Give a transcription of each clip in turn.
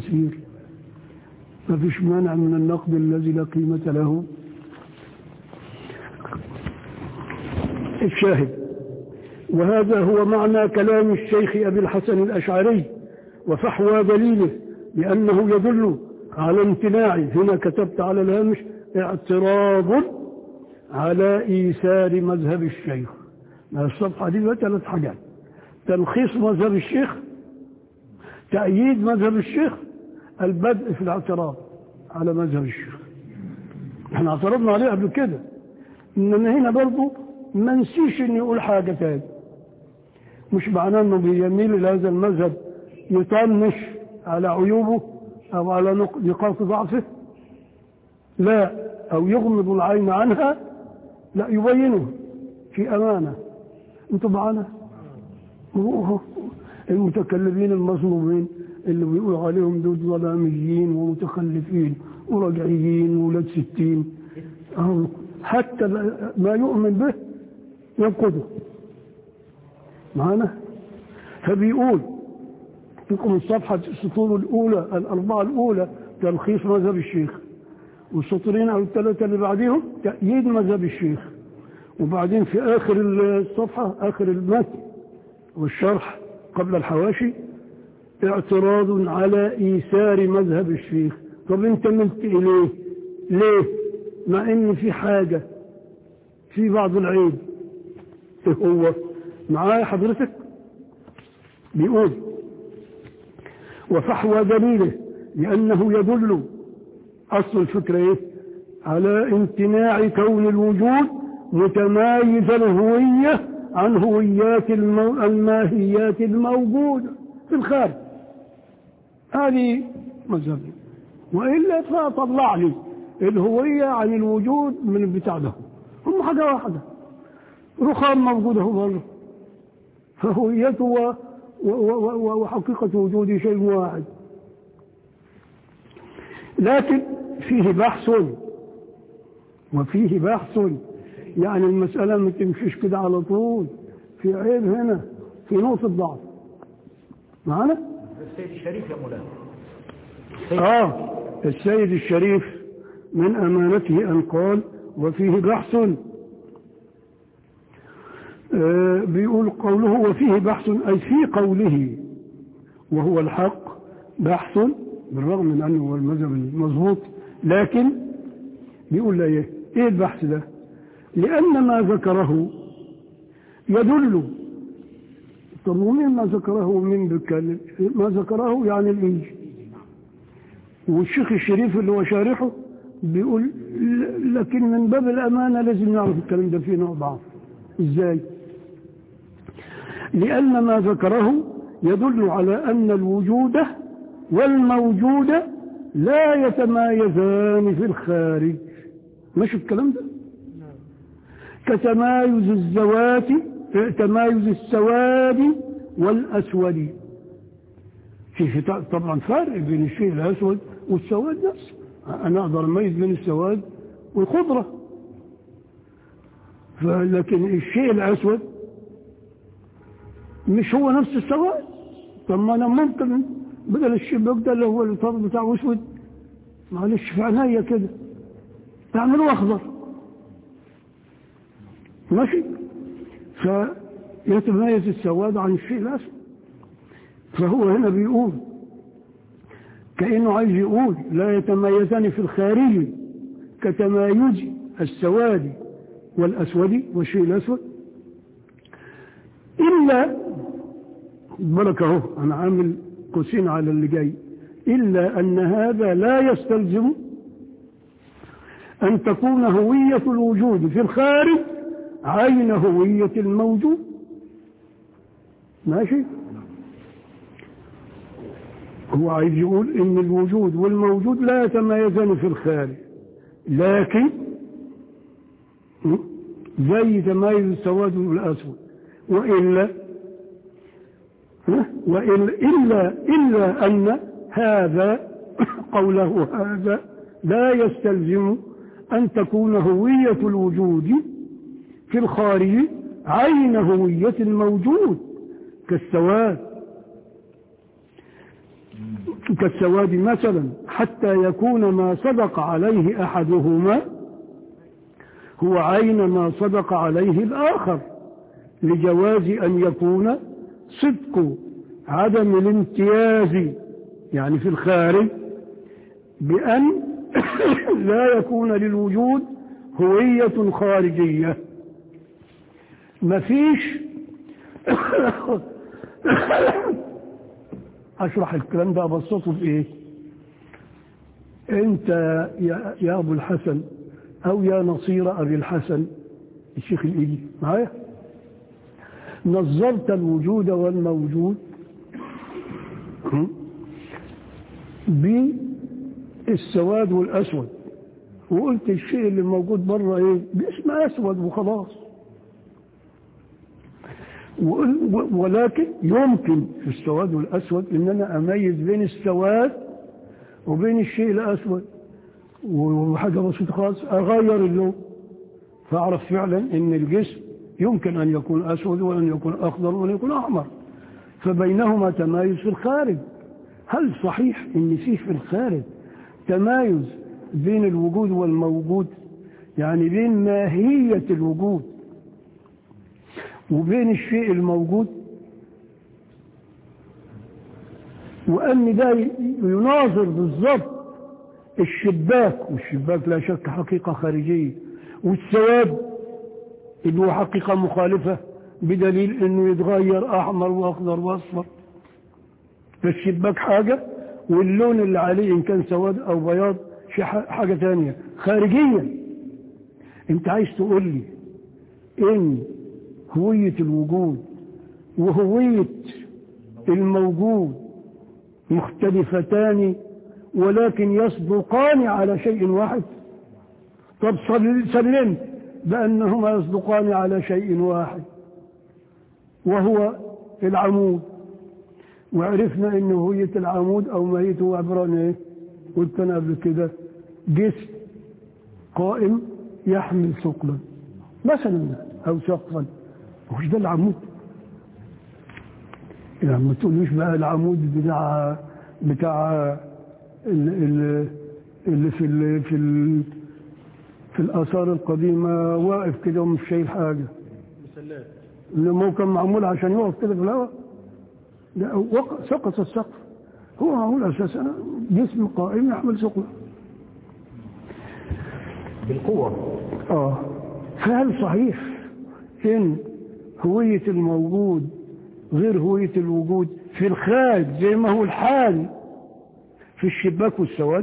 تفسير ما فيش مانع من النقد الذي لا قيمة له الشاهد وهذا هو معنى كلام الشيخ أبي الحسن الأشعري وفحوى دليله لأنه يدل على امتناع هنا كتبت على الهامش اعتراض على إيثار مذهب الشيخ ما الصفحة دي ثلاث حاجات تلخيص مذهب الشيخ تأييد مذهب الشيخ البدء في الاعتراض على مذهب الشيخ احنا اعترضنا عليه قبل كده انما هنا برضه ما نسيش ان يقول حاجة تاني مش معناه انه بيميل الى هذا المذهب يطنش على عيوبه او على نقاط ضعفه لا او يغمض العين عنها لا يبينه في امانه انتوا معانا المتكلمين المظلومين اللي بيقول عليهم دول ظلاميين ومتخلفين ورجعيين وولاد ستين حتى ما يؤمن به ينقضه معانا فبيقول فيكم الصفحة السطور الأولى الأربعة الأولى تلخيص مذهب الشيخ والسطرين أو الثلاثة اللي بعدهم تأييد مذهب الشيخ وبعدين في آخر الصفحة آخر المتن والشرح قبل الحواشي اعتراض على إيثار مذهب الشيخ طب انت ملت إليه ليه مع ان في حاجة في بعض العيب ايه هو معايا حضرتك بيقول وفحوى دليله لأنه يدل أصل الفكرة إيه؟ على امتناع كون الوجود متمايز الهوية عن هويات المو... الماهيات الموجودة في الخارج هذه مذهبي وإلا فطلع لي الهوية عن الوجود من البتاع ده هم حاجة واحدة رخام موجودة هو بره فهويته و... و... و... وحقيقة وجوده شيء واحد لكن فيه بحث وفيه بحث يعني المسألة ما تمشيش كده على طول في عيب هنا في نقطة ضعف معنا؟ السيد الشريف يا مولانا آه السيد الشريف من أمانته أن قال وفيه بحث آه بيقول قوله وفيه بحث أي في قوله وهو الحق بحث بالرغم من أنه هو المذهب المضبوط لكن بيقول لا إيه إيه البحث ده لأن ما ذكره يدل طب ومين ما ذكره ومين بيتكلم ما ذكره يعني الإنجيل والشيخ الشريف اللي هو شارحه بيقول لكن من باب الأمانة لازم نعرف الكلام ده فيه نوع ضعف إزاي لأن ما ذكره يدل على أن الوجود والموجود لا يتمايزان في الخارج مش الكلام ده كتمايز الزوات تمايز السواد والأسود في طبعا فرق بين الشيء الأسود والسواد نفسه أنا أقدر أميز بين السواد والخضرة لكن الشيء الأسود مش هو نفس السواد طب ما أنا ممكن بدل الشباك ده اللي هو الطرف بتاعه أسود معلش في عينيا كده تعمله أخضر ماشي فيتميز السواد عن الشيء الأسود فهو هنا بيقول كأنه عايز يقول لا يتميزان في الخارج كتمايز السواد والأسود والشيء الأسود إلا بالك اهو أنا عامل قوسين على اللي جاي إلا أن هذا لا يستلزم أن تكون هوية الوجود في الخارج عين هوية الموجود ماشي هو عايز يقول ان الوجود والموجود لا يتميزان في الخارج لكن زي تمايز السواد والاسود والا وإلا إلا, إلا أن هذا قوله هذا لا يستلزم أن تكون هوية الوجود في الخارج عين هوية الموجود كالسواد كالسواد مثلا حتى يكون ما صدق عليه أحدهما هو عين ما صدق عليه الآخر لجواز أن يكون صدق عدم الامتياز يعني في الخارج بأن لا يكون للوجود هوية خارجية مفيش أشرح الكلام ده أبسطه بإيه أنت يا, يا أبو الحسن أو يا نصير أبي الحسن الشيخ الإيدي معايا نظرت الوجود والموجود بالسواد والأسود وقلت الشيء اللي موجود بره ايه باسم أسود وخلاص ولكن يمكن في السواد والأسود ان انا اميز بين السواد وبين الشيء الأسود وحاجة بسيطة خالص اغير اللون فاعرف فعلا ان الجسم يمكن ان يكون اسود وان يكون اخضر وان يكون احمر فبينهما تمايز في الخارج هل صحيح ان فيه في الخارج تمايز بين الوجود والموجود يعني بين ماهية الوجود وبين الشيء الموجود وأن ده يناظر بالضبط الشباك والشباك لا شك حقيقة خارجية والسواد اللي هو حقيقة مخالفة بدليل انه يتغير احمر واخضر واصفر فالشباك حاجة واللون اللي عليه ان كان سواد او بياض شيء حاجة ثانية خارجيا انت عايز تقول لي ان هوية الوجود وهوية الموجود مختلفتان ولكن يصدقان على شيء واحد طب سلمت بأنهما يصدقان على شيء واحد وهو العمود وعرفنا ان هوية العمود او ماهيته عبارة عن ايه قلت انا قبل كده جسم قائم يحمل ثقلا مثلا او سقفا مش ده العمود يعني ما تقولوش بقى العمود بتاع بتاع اللي, اللي في ال في ال في الآثار القديمة واقف كده ومش شايل حاجة مسلات لما هو كان معمول عشان يقف كده في الهواء لا وق- سقط السقف هو معمول أساسا جسم قائم يحمل ثقلا بالقوة اه فهل صحيح ان هوية الموجود غير هوية الوجود في الخارج زي ما هو الحال في الشباك والسواد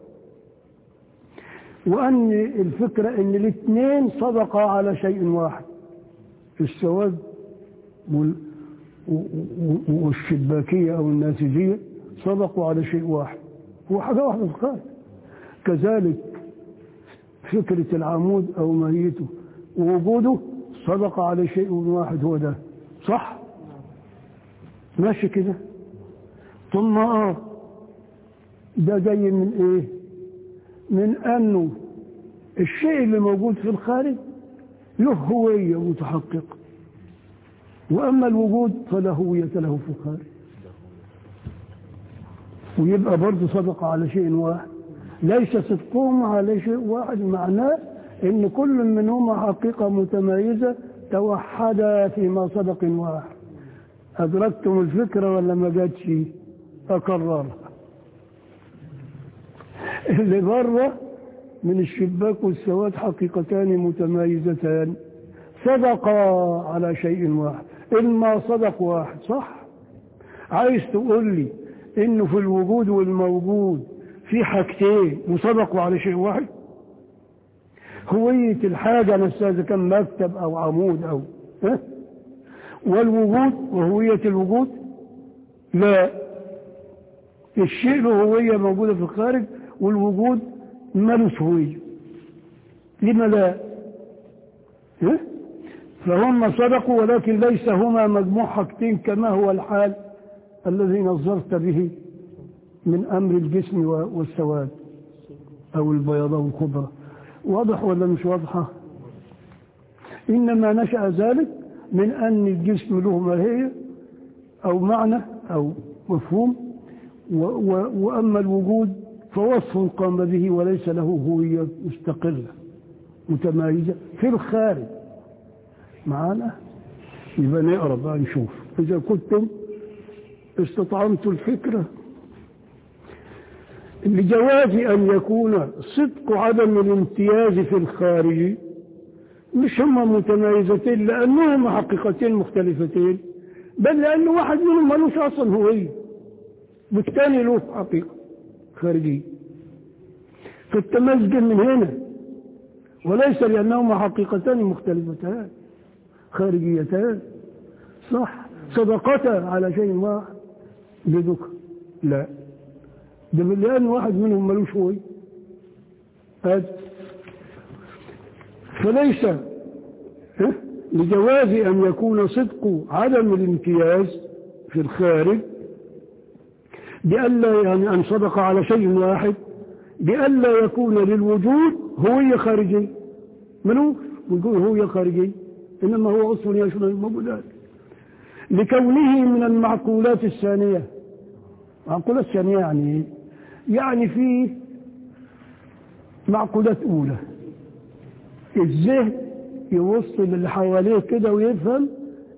وأن الفكرة أن الاثنين صدقا على شيء واحد السواد وال- و- و- والشباكية أو الناتجية صدقوا على شيء واحد هو حاجة واحدة في الخارج كذلك فكرة العمود أو ماهيته ووجوده صدق على شيء واحد هو ده صح ماشي كده ثم اه ده جاي من ايه من انه الشيء اللي موجود في الخارج له هوية متحققة واما الوجود فلا هوية له في الخارج ويبقى برضه صدق على شيء واحد ليس صدقهم على شيء واحد معناه ان كل منهما حقيقة متميزة توحدا فيما صدق واحد أدركتم الفكرة ولا ما جاتش أكررها اللي بره من الشباك والسواد حقيقتان متميزتان صدقا على شيء واحد إما صدق واحد صح عايز تقول لي إنه في الوجود والموجود في حاجتين وصدقوا على شيء واحد هوية الحاجة نفسها إذا كان مكتب أو عمود أو ها؟ والوجود وهوية الوجود لا الشيء له هوية موجودة في الخارج والوجود ملوش هوية لما لا ها؟ فهم صدقوا ولكن ليس هما مجموع حاجتين كما هو الحال الذي نظرت به من أمر الجسم والسواد أو البياضة والخضرة واضح ولا مش واضحة إنما نشأ ذلك من أن الجسم له ماهية أو معنى أو مفهوم و و وأما الوجود فوصف قام به وليس له هوية مستقلة متمايزة في الخارج معانا يبقى نقرا بقى نشوف إذا كنتم استطعمتوا الفكرة لجواز أن يكون صدق عدم الامتياز في الخارج مش هما متمايزتين لأنهما حقيقتين مختلفتين بل لأن واحد منهم ملوش أصلا هوية والثاني له حقيقة خارجية فالتميز جه من هنا وليس لأنهما حقيقتان مختلفتان خارجيتان صح صدقتا على شيء واحد بذكر لا ده لأن واحد منهم ملوش هوية هذا فليس ها؟ لجواز أن يكون صدق عدم الامتياز في الخارج بألا يعني أن صدق على شيء واحد بألا يكون للوجود هوية خارجية ملوش وجود هوية خارجية إنما هو أصل يشمل الموجودات لكونه من المعقولات الثانية معقولات ثانية يعني إيه؟ يعني في معقولات أولى الذهن يوصل اللي حواليه كده ويفهم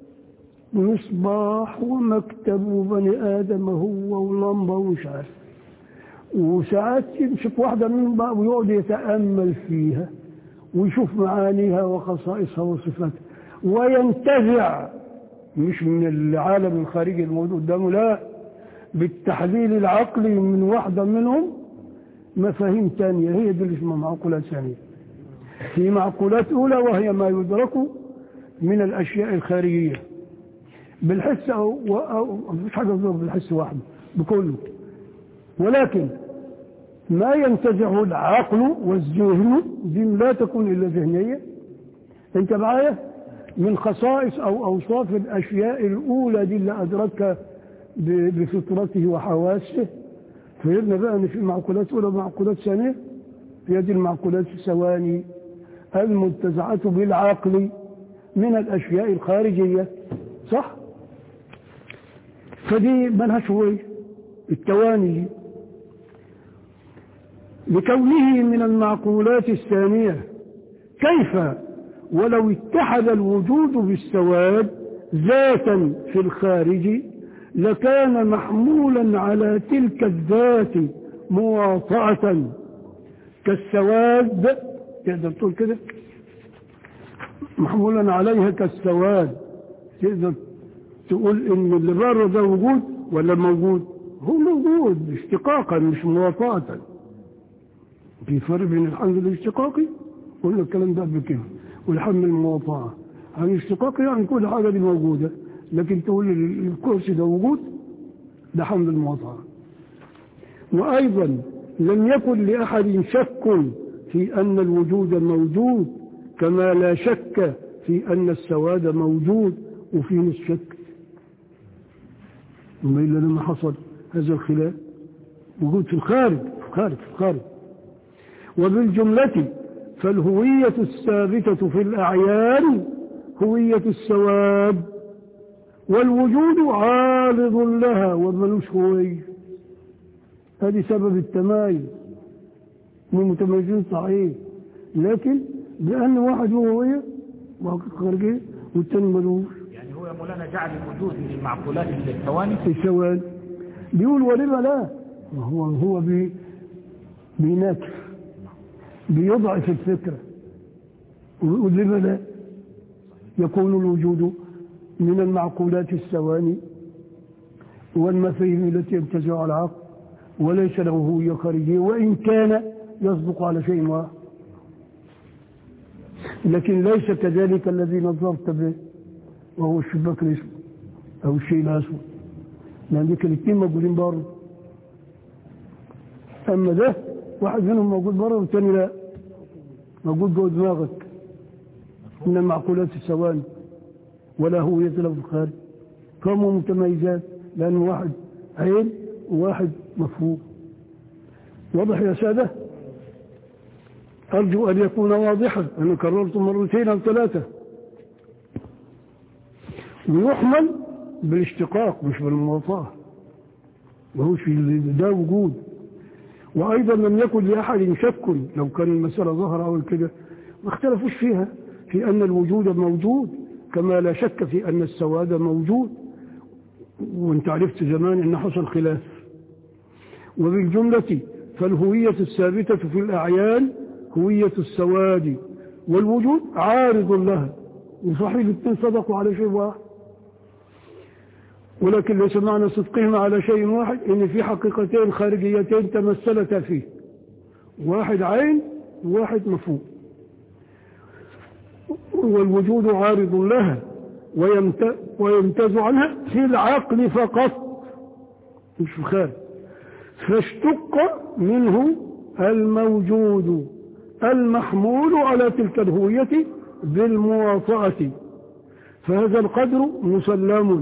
مصباح ومكتب وبني آدم هو ولمبة ومش عارف وساعات يمسك واحدة منهم بقى ويقعد يتأمل فيها ويشوف معانيها وخصائصها وصفاتها وينتزع مش من العالم الخارجي الموجود قدامه لا بالتحليل العقلي من واحدة منهم مفاهيم ثانية هي دي اللي اسمها معقولات ثانية في معقولات أولى وهي ما يدرك من الأشياء الخارجية بالحس أو, أو مش حاجة تدرك بالحس واحدة بكله ولكن ما ينتزعه العقل والذهن دي لا تكون إلا ذهنية انت معايا من خصائص أو أوصاف الأشياء الأولى دي اللي أدركها بفطرته وحواسه فيبنى بقى ان في معقولات اولى ومعقولات ثانيه هي دي المعقولات الثواني المنتزعة بالعقل من الاشياء الخارجيه صح فدي ملهاش هوية التواني لكونه من المعقولات الثانية كيف ولو اتحد الوجود بالسواد ذاتا في الخارج لكان محمولا على تلك الذات مواطعة كالسواد تقدر تقول كده محمولا عليها كالسواد تقدر تقول ان اللي بره ده وجود ولا موجود هو موجود اشتقاقا مش مواطعة في فرق بين الحمل الاشتقاقي قلنا الكلام ده قبل كده والحمل المواطعة يعني الاشتقاقي يعني كل حاجة دي موجودة لكن تقول الكرسي ده وجود ده حمل المواطعة وأيضا لم يكن لأحد شك في أن الوجود موجود كما لا شك في أن السواد موجود وفي ناس شك وما إلا لما حصل هذا الخلاف وجود في الخارج في الخارج في الخارج وبالجملة فالهوية الثابتة في الأعيان هوية السواد والوجود عارض لها وملوش هوية هذه سبب التمايز من متميزين صحيح لكن لأن واحد له هوية وحقيقة خارجية والتاني ملوش يعني هو يا مولانا جعل الوجود من المعقولات الثواني السواد بيقول ولما لا هو هو بي بيناكف بيضعف الفكرة ويقول لما لا يكون الوجود من المعقولات الثواني والمفاهيم التي ينتزعها العقل وليس له هوية خارجية وإن كان يصدق على شيء واحد لكن ليس كذلك الذي نظرت به وهو الشباك الاسود أو الشيء الأسود لأن ديك الاثنين موجودين بره أما ده واحد منهم موجود بره والثاني لا موجود جوه دماغك من المعقولات الثواني ولا هوية له في الخارج فهم متميزات لأن واحد عين وواحد مفهوم واضح يا سادة أرجو أن يكون واضحا أنا كررت مرتين أو ثلاثة ويحمل بالاشتقاق مش بالمواطاة ما هوش في ده وجود وأيضا لم يكن لأحد شك لو كان المسألة ظهر أو كده ما اختلفوش فيها في أن الوجود موجود كما لا شك في أن السواد موجود وانت عرفت زمان أن حصل خلاف وبالجملة فالهوية الثابتة في الأعيان هوية السواد والوجود عارض لها وصحيح الاثنين صدقوا على شيء واحد ولكن ليس معنى صدقهم على شيء واحد ان في حقيقتين خارجيتين تمثلتا فيه واحد عين وواحد مفهوم والوجود عارض لها ويمتاز عنها في العقل فقط مش في الخارج فاشتق منه الموجود المحمول على تلك الهوية بالمواطأة فهذا القدر مسلم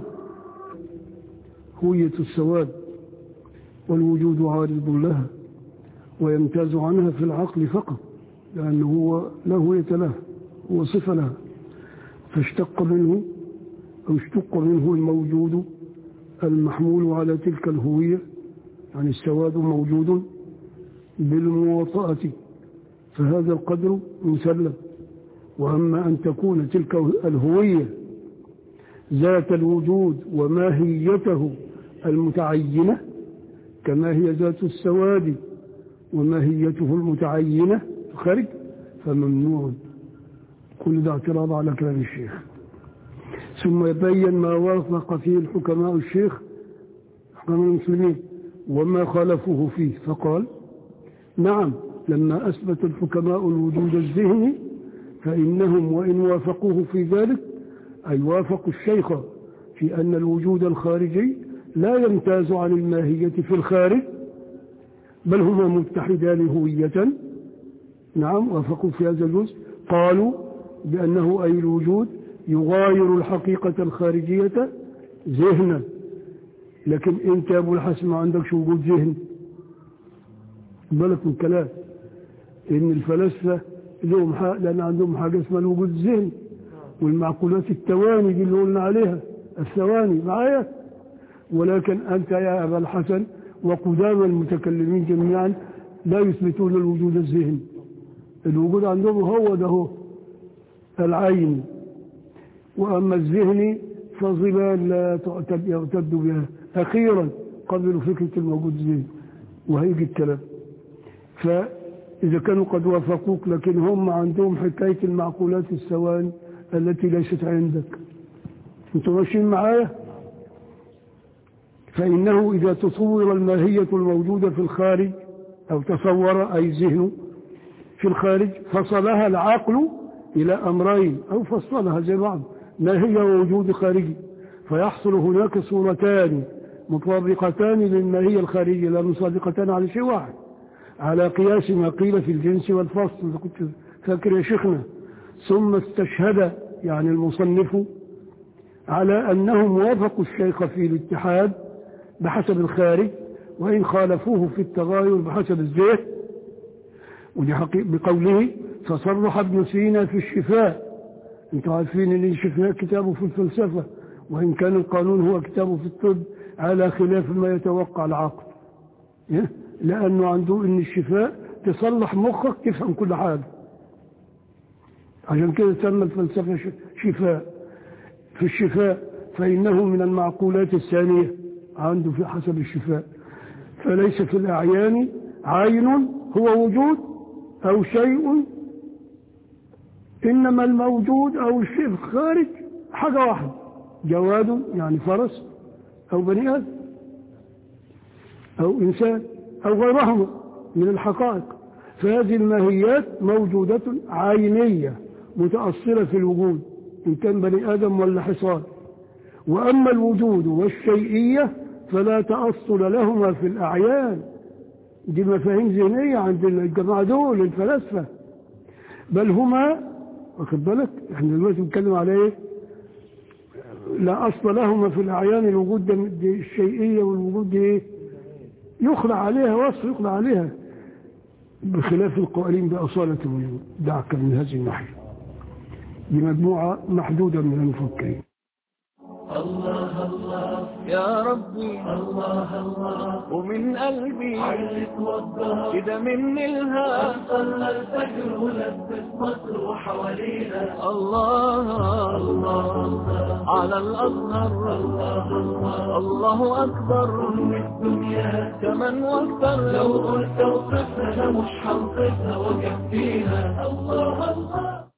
هوية السواد والوجود عارض لها ويمتاز عنها في العقل فقط لأنه هو لا هوية له هو صفة لها فاشتق منه أو اشتق منه الموجود المحمول على تلك الهوية يعني السواد موجود بالمواطأة فهذا القدر مسلم وأما أن تكون تلك الهوية ذات الوجود وماهيته المتعينة كما هي ذات السواد وماهيته المتعينة خارج فممنوع كل ده اعتراض على كلام الشيخ ثم يبين ما وافق فيه الحكماء الشيخ حكماء المسلمين وما خالفوه فيه فقال نعم لما أثبت الحكماء الوجود الذهني فإنهم وإن وافقوه في ذلك أي وافقوا الشيخ في أن الوجود الخارجي لا يمتاز عن الماهية في الخارج بل هما متحدان هوية نعم وافقوا في هذا الجزء قالوا بأنه أي الوجود يغاير الحقيقة الخارجية ذهنا لكن انت يا ابو الحسن ما عندكش وجود ذهن بالك من الكلام ان الفلاسفه لهم حق لان عندهم حاجه اسمها الوجود الذهني والمعقولات التواني دي اللي قلنا عليها الثواني معايا ولكن انت يا ابا الحسن وقدام المتكلمين جميعا لا يثبتون الوجود الذهني الوجود عندهم هو ده هو العين واما الذهني فظلال لا يعتد بها أخيرا قبلوا فكرة الموجود الذهني وهيجي الكلام فإذا كانوا قد وافقوك لكن هم عندهم حكاية المعقولات الثواني التي ليست عندك انتوا ماشيين معايا فإنه إذا تصور الماهية الموجودة في الخارج أو تصور أي ذهن في الخارج فصلها العقل إلى أمرين أو فصلها زي بعض ماهية ووجود خارجي فيحصل هناك صورتان مطابقتان للماهية الخارجية لا مصادقتان على شيء واحد على قياس ما قيل في الجنس والفصل إذا كنت فاكر يا شيخنا ثم استشهد يعني المصنف على أنهم وافقوا الشيخ في الاتحاد بحسب الخارج وإن خالفوه في التغاير بحسب الذهن ودي حقيقة بقوله فصرح ابن سينا في الشفاء انتوا عارفين ان الشفاء كتابه في الفلسفة وإن كان القانون هو كتابه في الطب على خلاف ما يتوقع العقل لأنه عنده إن الشفاء تصلح مخك تفهم كل حاجة عشان كده سمى الفلسفة شفاء في الشفاء فإنه من المعقولات الثانية عنده في حسب الشفاء فليس في الأعيان عين هو وجود أو شيء إنما الموجود أو الشيء الخارج حاجة واحدة جواد يعني فرس أو بني آدم أو إنسان أو غيرهما من الحقائق فهذه الماهيات موجودة عينية متأصلة في الوجود إن كان بني آدم ولا حصان وأما الوجود والشيئية فلا تأصل لهما في الأعيان دي مفاهيم ذهنية عند الجماعة دول الفلاسفة بل هما واخد بالك احنا دلوقتي بنتكلم على ايه لا أصل لهما في الأعيان الوجود ده دي الشيئية والوجود دي ايه يخلع عليها وصف يخلع عليها بخلاف القائلين بأصالة الوجود دعك من هذه الناحية دي مجموعة محدودة من المفكرين الله الله يا ربي الله الله ومن قلبي علق وضها كده مني الهام صلى الفجر ولبس مصر وحوالينا الله الله على الأزهر الله الله الله أكبر الدنيا كمان واكتر لو قلت وصفنا مش هنصفها وكفيها الله الله